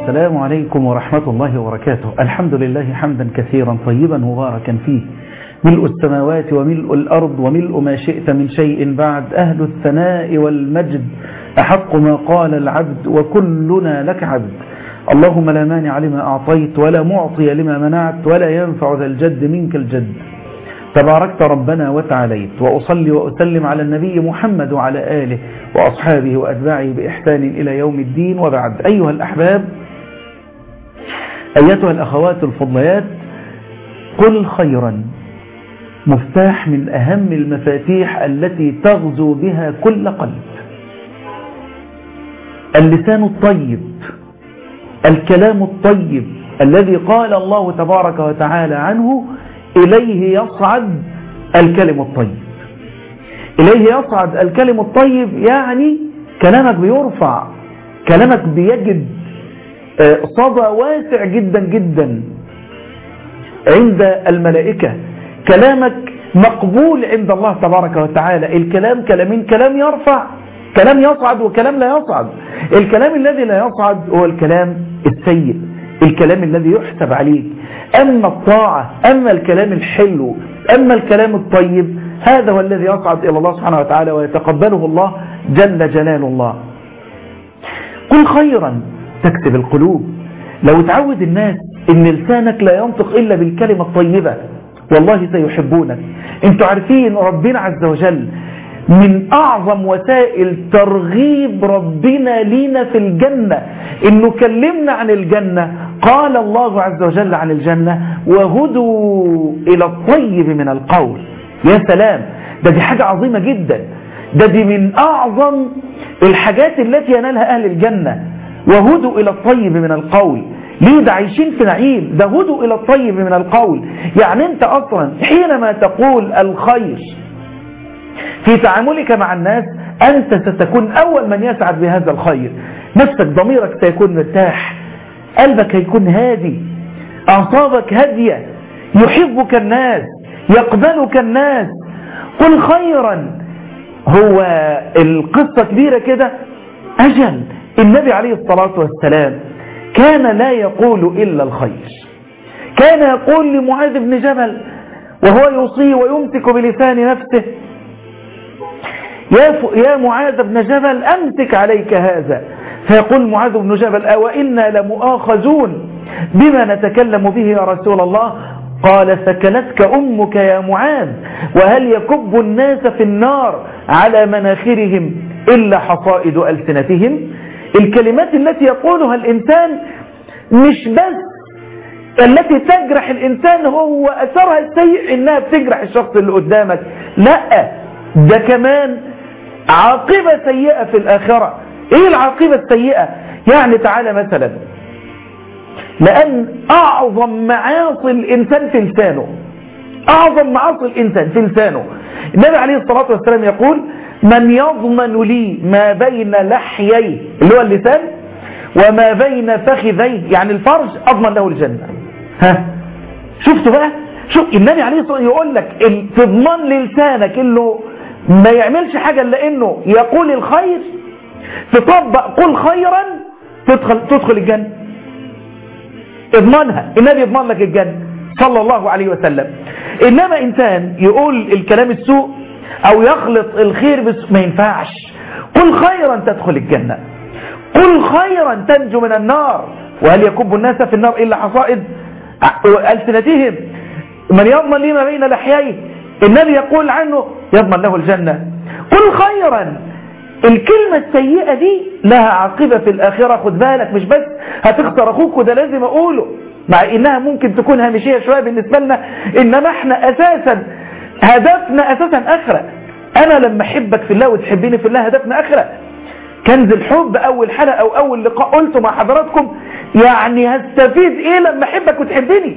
السلام عليكم ورحمة الله وبركاته الحمد لله حمدا كثيرا طيبا مباركا فيه ملء السماوات وملء الأرض وملء ما شئت من شيء بعد أهل الثناء والمجد أحق ما قال العبد وكلنا لك عبد اللهم لا مانع لما أعطيت ولا معطي لما منعت ولا ينفع ذا الجد منك الجد تباركت ربنا وتعاليت وأصلي وأسلم على النبي محمد وعلى آله وأصحابه وأتباعه بإحسان إلى يوم الدين وبعد أيها الأحباب أيتها الأخوات الفضليات قل خيرا مفتاح من أهم المفاتيح التي تغزو بها كل قلب اللسان الطيب الكلام الطيب الذي قال الله تبارك وتعالى عنه إليه يصعد الكلم الطيب إليه يصعد الكلم الطيب يعني كلامك بيرفع كلامك بيجد صدى واسع جدا جدا عند الملائكة كلامك مقبول عند الله تبارك وتعالى الكلام كلامين كلام يرفع كلام يصعد وكلام لا يصعد الكلام الذي لا يصعد هو الكلام السيء الكلام الذي يحسب عليك أما الطاعة أما الكلام الحلو أما الكلام الطيب هذا هو الذي يصعد إلى الله سبحانه وتعالى ويتقبله الله جل جلال الله قل خيرا تكسب القلوب لو تعود الناس ان لسانك لا ينطق إلا بالكلمة الطيبة والله سيحبونك انتوا عارفين ربنا عز وجل من أعظم وسائل ترغيب ربنا لينا في الجنة إنه كلمنا عن الجنة قال الله عز وجل عن الجنة وهدوا إلى الطيب من القول يا سلام ده دي حاجة عظيمة جدا ده دي من أعظم الحاجات التي ينالها أهل الجنة وهدوا إلى الطيب من القول ليه ده عايشين في نعيم ده هدوا إلى الطيب من القول يعني أنت أصلا حينما تقول الخير في تعاملك مع الناس أنت ستكون أول من يسعد بهذا الخير نفسك ضميرك سيكون مرتاح قلبك هيكون هادي أعصابك هادية يحبك الناس يقبلك الناس قل خيرا هو القصة كبيرة كده أجل النبي عليه الصلاة والسلام كان لا يقول إلا الخير كان يقول لمعاذ بن جبل وهو يوصي ويمسك بلسان نفسه يا, يا معاذ بن جبل أمسك عليك هذا فيقول معاذ بن جبل أوإنا لمؤاخذون بما نتكلم به يا رسول الله قال سكلتك أمك يا معاذ وهل يكب الناس في النار على مناخرهم إلا حصائد ألسنتهم الكلمات التي يقولها الإنسان مش بس التي تجرح الإنسان هو أثرها السيء إنها بتجرح الشخص اللي قدامك لا ده كمان عاقبة سيئة في الآخرة إيه العاقبة السيئة يعني تعالى مثلا لأن أعظم معاصي الإنسان في لسانه أعظم معاصي الإنسان في لسانه النبي عليه الصلاة والسلام يقول من يضمن لي ما بين لحييه اللي هو اللسان وما بين فخذيه يعني الفرج أضمن له الجنة ها شفتوا بقى شوف النبي عليه الصلاة والسلام يقول لك تضمن لسانك انه ما يعملش حاجة الا انه يقول الخير تطبق قل خيرا تدخل, تدخل الجنة اضمنها النبي يضمن لك الجنة صلى الله عليه وسلم انما انسان يقول الكلام السوء او يخلط الخير بس ما ينفعش قل خيرا تدخل الجنة قل خيرا تنجو من النار وهل يكب الناس في النار إلا حصائد ألسنتهم من يضمن لي ما بين لحييه النبي يقول عنه يضمن له الجنة قل خيرا الكلمة السيئة دي لها عاقبة في الآخرة خد بالك مش بس هتخسر أخوك وده لازم أقوله مع إنها ممكن تكون هامشية شوية بالنسبة لنا إنما إحنا أساسا هدفنا أساسا آخرة أنا لما أحبك في الله وتحبيني في الله هدفنا آخرة كنز الحب أول حلقة أو أول لقاء قلته مع حضراتكم يعني هستفيد إيه لما أحبك وتحبني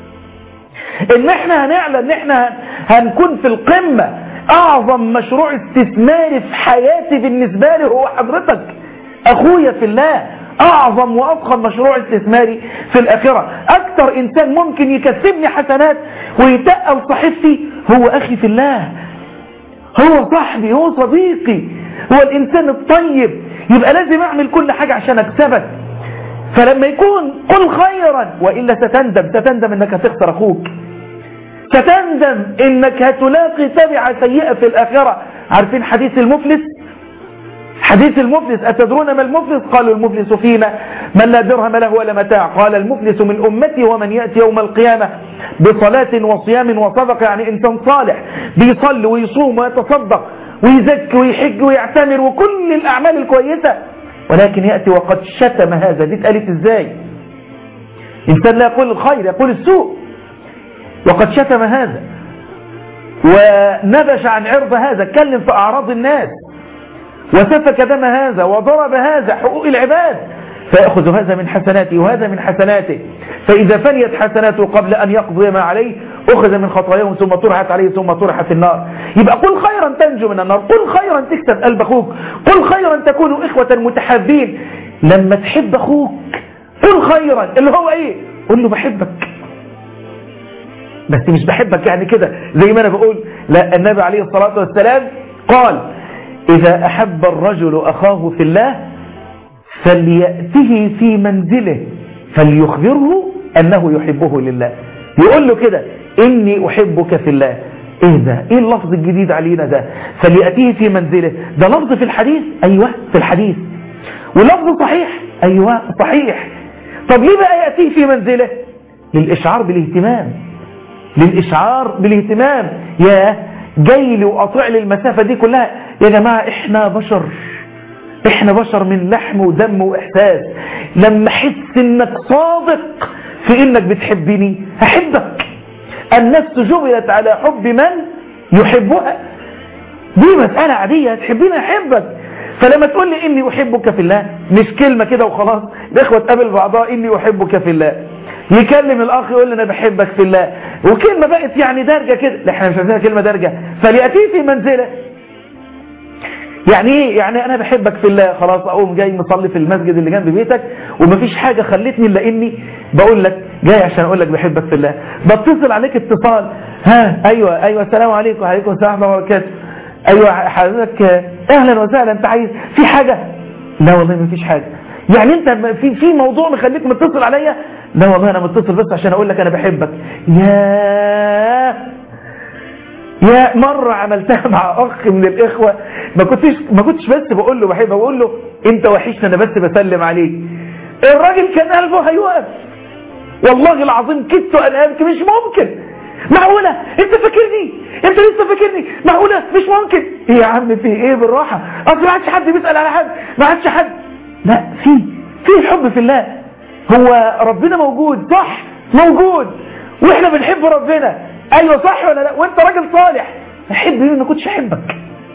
إن إحنا هنعلن إن إحنا هنكون في القمة أعظم مشروع استثماري في حياتي بالنسبة لي هو حضرتك أخويا في الله أعظم وأفخم مشروع استثماري في الآخرة أكثر إنسان ممكن يكسبني حسنات ويتقل صحيفتي هو أخي في الله هو صاحبي هو صديقي هو الإنسان الطيب يبقى لازم أعمل كل حاجة عشان أكسبك فلما يكون قل خيرا وإلا ستندم ستندم انك هتخسر اخوك ستندم انك هتلاقي تبعة سيئة في الاخرة عارفين حديث المفلس حديث المفلس أتدرون ما المفلس قالوا المفلس فينا من لا درهم له ولا متاع قال المفلس من أمتي ومن يأتي يوم القيامة بصلاة وصيام وصدق يعني إنسان صالح بيصلي ويصوم ويتصدق ويزكي ويحج ويعتمر وكل الأعمال الكويسة ولكن يأتي وقد شتم هذا دي اتقالت ازاي إنسان لا يقول الخير يقول السوء وقد شتم هذا ونبش عن عرض هذا اتكلم في أعراض الناس وسفك دم هذا وضرب هذا حقوق العباد فيأخذ هذا من حسناته وهذا من حسناته فإذا فنيت حسناته قبل أن يقضي ما عليه أخذ من خطاياهم ثم طرحت عليه ثم طرح في النار يبقى قل خيرا تنجو من النار قل خيرا تكسب قلب أخوك قل خيرا تكونوا إخوة متحابين لما تحب أخوك قل خيرا اللي هو إيه قل له بحبك بس مش بحبك يعني كده زي ما أنا بقول لا النبي عليه الصلاة والسلام قال إذا أحب الرجل أخاه في الله فليأته في منزله فليخبره أنه يحبه لله يقول له كده إني أحبك في الله إيه ده إيه اللفظ الجديد علينا ده فليأتيه في منزله ده لفظ في الحديث أيوة في الحديث ولفظ صحيح أيوة صحيح طب ليه بقى يأتيه في منزله للإشعار بالاهتمام للإشعار بالاهتمام يا جاي لي وقاطع لي المسافة دي كلها يا جماعة احنا بشر احنا بشر من لحم ودم واحساس لما احس انك صادق في انك بتحبني هحبك النفس جبلت على حب من يحبها دي مسألة عادية تحبيني احبك فلما تقول لي اني احبك في الله مش كلمة كده وخلاص الاخوة تقابل بعضها اني احبك في الله يكلم الاخ يقول لي انا بحبك في الله وكلمة بقت يعني درجة كده لا احنا مش عايزينها كلمة درجة فليأتيه في منزله يعني ايه يعني انا بحبك في الله خلاص اقوم جاي مصلي في المسجد اللي جنب بيتك ومفيش حاجة خلتني الا اني بقول لك جاي عشان اقول لك بحبك في الله بتصل عليك اتصال ها ايوه ايوه السلام عليكم وعليكم السلام ورحمه الله وبركاته ايوه حضرتك اهلا وسهلا انت عايز في حاجة لا والله مفيش حاجة يعني انت في في موضوع مخليك متصل عليا لا والله انا متصل بس عشان اقول لك انا بحبك يا يا مرة عملتها مع اخ من الاخوة ما كنتش ما كنتش بس بقول له بحبه بقول له انت وحشني انا بس بسلم عليك الراجل كان قلبه هيوقف والله العظيم كدت انا ابكي مش ممكن معقولة انت فاكرني انت لسه فاكرني معقولة مش ممكن ايه يا عم في ايه بالراحة اصل ما عادش حد بيسأل على حد ما عادش حد لا في في الحب في الله هو ربنا موجود صح موجود واحنا بنحب ربنا ايوه صح ولا لا وانت راجل صالح احب مين ما كنتش احبك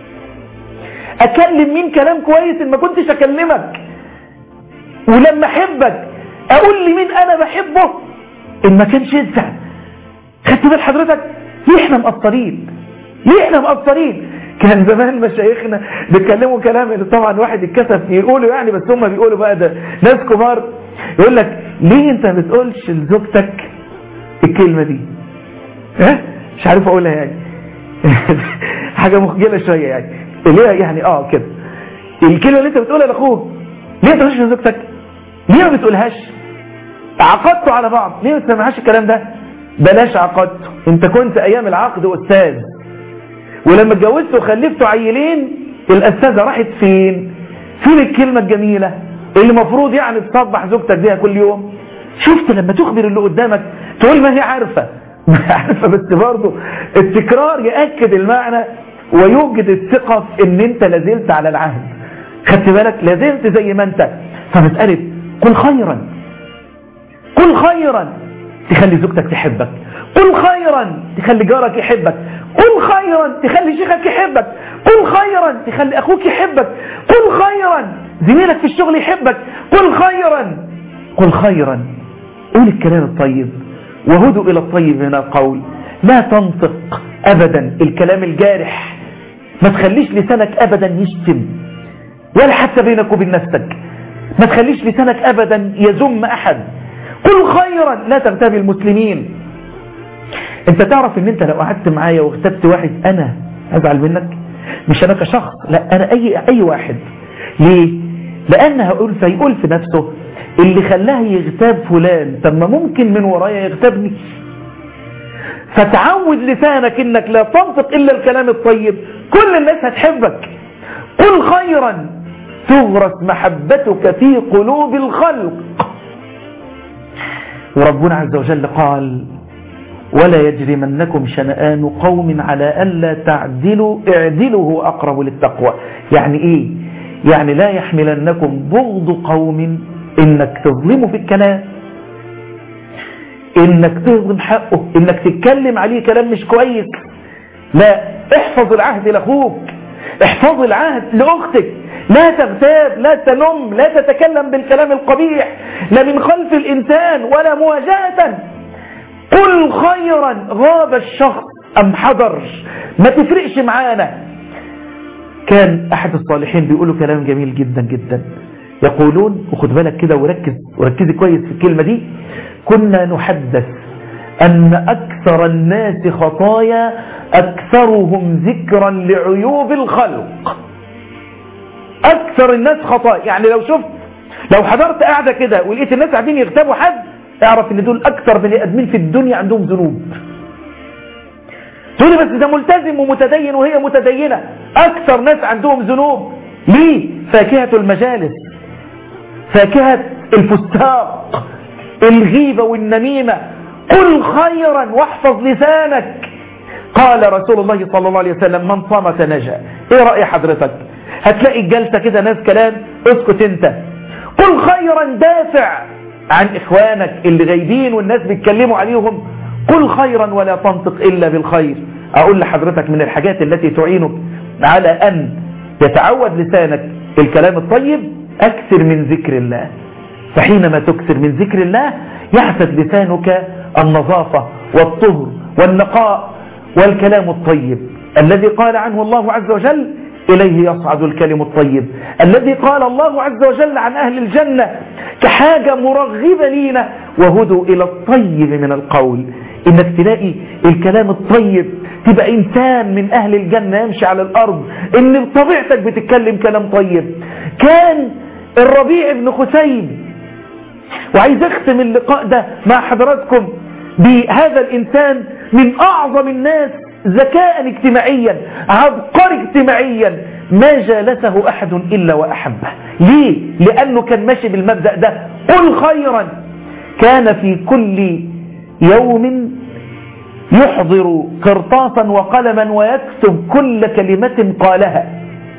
اكلم مين كلام كويس ان ما كنتش اكلمك ولما احبك اقول لي مين انا بحبه ان ما كانش انت خدت بال حضرتك ليه احنا مقصرين ليه احنا مقصرين كان زمان مشايخنا بيتكلموا كلام طبعا واحد اتكسف يقولوا يعني بس هم بيقولوا بقى ده ناس كبار يقول لك ليه انت ما بتقولش لزوجتك الكلمة دي ها مش عارف اقولها يعني حاجة مخجلة شوية يعني ليه يعني اه كده الكلمة اللي انت بتقولها لاخوك ليه ما تقولش لزوجتك ليه ما بتقولهاش عقدتوا على بعض ليه ما تسمعهاش الكلام ده بلاش عقدته انت كنت ايام العقد استاذ ولما اتجوزت وخلفت عيلين الاستاذه راحت فين فين الكلمه الجميله اللي المفروض يعني تصبح زوجتك بيها كل يوم شفت لما تخبر اللي قدامك تقول ما هي عارفه ما هي عارفه بس برضه التكرار ياكد المعنى ويوجد الثقه في ان انت لازلت على العهد خدت بالك لازلت زي ما انت فمساله قل خيرا قل خيرا تخلي زوجتك تحبك قل خيرا تخلي جارك يحبك قل خيرا تخلي شيخك يحبك قل خيرا تخلي اخوك يحبك قل خيرا زميلك في الشغل يحبك قل خيرا قل خيرا قول الكلام الطيب وهدوا الى الطيب من القول لا تنطق ابدا الكلام الجارح ما تخليش لسانك ابدا يشتم ولا حتى بينك وبين نفسك ما تخليش لسانك ابدا يذم احد قل خيرا لا تغتابي المسلمين انت تعرف ان انت لو قعدت معايا واغتبت واحد انا ازعل منك مش انا كشخص لا انا اي اي واحد ليه لأنها ألفة يقول في نفسه اللي خلاه يغتاب فلان طب ما ممكن من ورايا يغتابني فتعود لسانك انك لا تنطق الا الكلام الطيب كل الناس هتحبك قل خيرا تغرس محبتك في قلوب الخلق وربنا عز وجل قال ولا يجرمنكم شنآن قوم على ألا تعدلوا اعدلوا هو أقرب للتقوى يعني إيه يعني لا يحملنكم بغض قوم إنك تظلمه في الكلام إنك تهضم حقه إنك تتكلم عليه كلام مش كويس لا احفظ العهد لأخوك احفظ العهد لأختك لا تغتاب لا تنم لا تتكلم بالكلام القبيح لا من خلف الإنسان ولا مواجهة قل خيرا غاب الشخص أم حضر ما تفرقش معانا كان أحد الصالحين بيقولوا كلام جميل جدا جدا يقولون وخد بالك كده وركز وركزي كويس في الكلمة دي كنا نحدث أن أكثر الناس خطايا أكثرهم ذكرا لعيوب الخلق أكثر الناس خطايا يعني لو شفت لو حضرت قاعدة كده ولقيت الناس قاعدين يغتابوا حد اعرف ان دول أكثر بني آدمين في الدنيا عندهم ذنوب تقولي بس ده ملتزم ومتدين وهي متدينة أكثر ناس عندهم ذنوب ليه فاكهة المجالس فاكهة الفستاق الغيبة والنميمة قل خيرا واحفظ لسانك قال رسول الله صلى الله عليه وسلم من صمت نجا ايه رأي حضرتك هتلاقي الجلسة كده ناس كلام اسكت انت قل خيرا دافع عن اخوانك اللي غايبين والناس بيتكلموا عليهم قل خيرا ولا تنطق الا بالخير اقول لحضرتك من الحاجات التي تعينك على ان يتعود لسانك الكلام الطيب اكثر من ذكر الله فحينما تكثر من ذكر الله يحسد لسانك النظافة والطهر والنقاء والكلام الطيب الذي قال عنه الله عز وجل إليه يصعد الكلم الطيب الذي قال الله عز وجل عن أهل الجنة كحاجة مرغبة لينا وهدوا إلى الطيب من القول إنك تلاقي الكلام الطيب تبقى إنسان من أهل الجنة يمشي على الأرض إن بطبيعتك بتتكلم كلام طيب كان الربيع بن خسين وعايز اختم اللقاء ده مع حضراتكم بهذا الإنسان من أعظم الناس ذكاء اجتماعيا عبقري اجتماعيا ما جالسه أحد إلا وأحبه ليه؟ لأنه كان ماشي بالمبدأ ده قل خيرا كان في كل يوم يحضر قرطاسا وقلما ويكتب كل كلمة قالها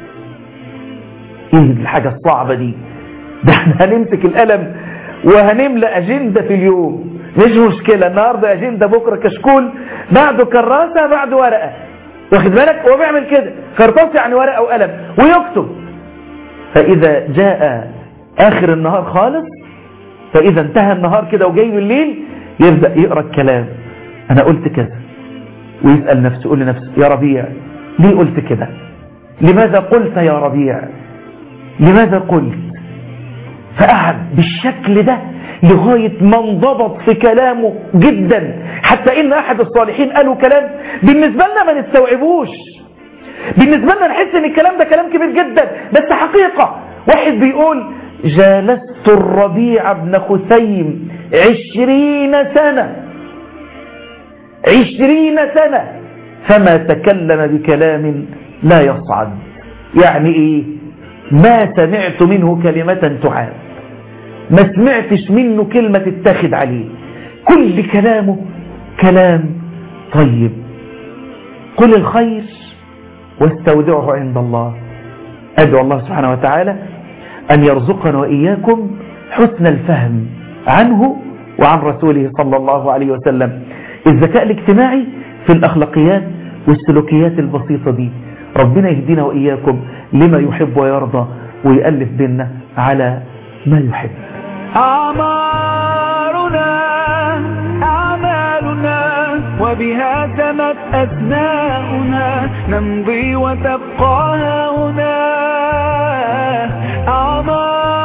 ايه الحاجة الصعبة دي ده احنا هنمسك القلم وهنملى أجندة في اليوم مش مشكلة النهاردة أجندة بكرة كشكول بعده كراسة بعده ورقة واخد بالك هو بيعمل كده كرطاس يعني ورقة وقلم ويكتب فإذا جاء آخر النهار خالص فإذا انتهى النهار كده وجاي بالليل يبدأ يقرأ الكلام أنا قلت كذا ويسأل نفسه يقول لنفسه يا ربيع ليه قلت كده لماذا قلت يا ربيع لماذا قلت فقعد بالشكل ده لغاية ما انضبط في كلامه جدا حتى ان احد الصالحين قالوا كلام بالنسبة لنا ما نستوعبوش بالنسبة لنا نحس ان الكلام ده كلام كبير جدا بس حقيقة واحد بيقول جالست الربيع بن خثيم عشرين سنة عشرين سنة فما تكلم بكلام لا يصعد يعني ايه ما سمعت منه كلمة تعاد ما سمعتش منه كلمة تتاخد عليه كل كلامه كلام طيب قل الخير واستودعه عند الله أدعو الله سبحانه وتعالى أن يرزقنا وإياكم حسن الفهم عنه وعن رسوله صلى الله عليه وسلم الذكاء الاجتماعي في الأخلاقيات والسلوكيات البسيطة دي ربنا يهدينا وإياكم لما يحب ويرضى ويألف بيننا على ما يحب أعمارنا أعمالنا وبها تمت أثناؤنا نمضي وتبقى هنا أعمارنا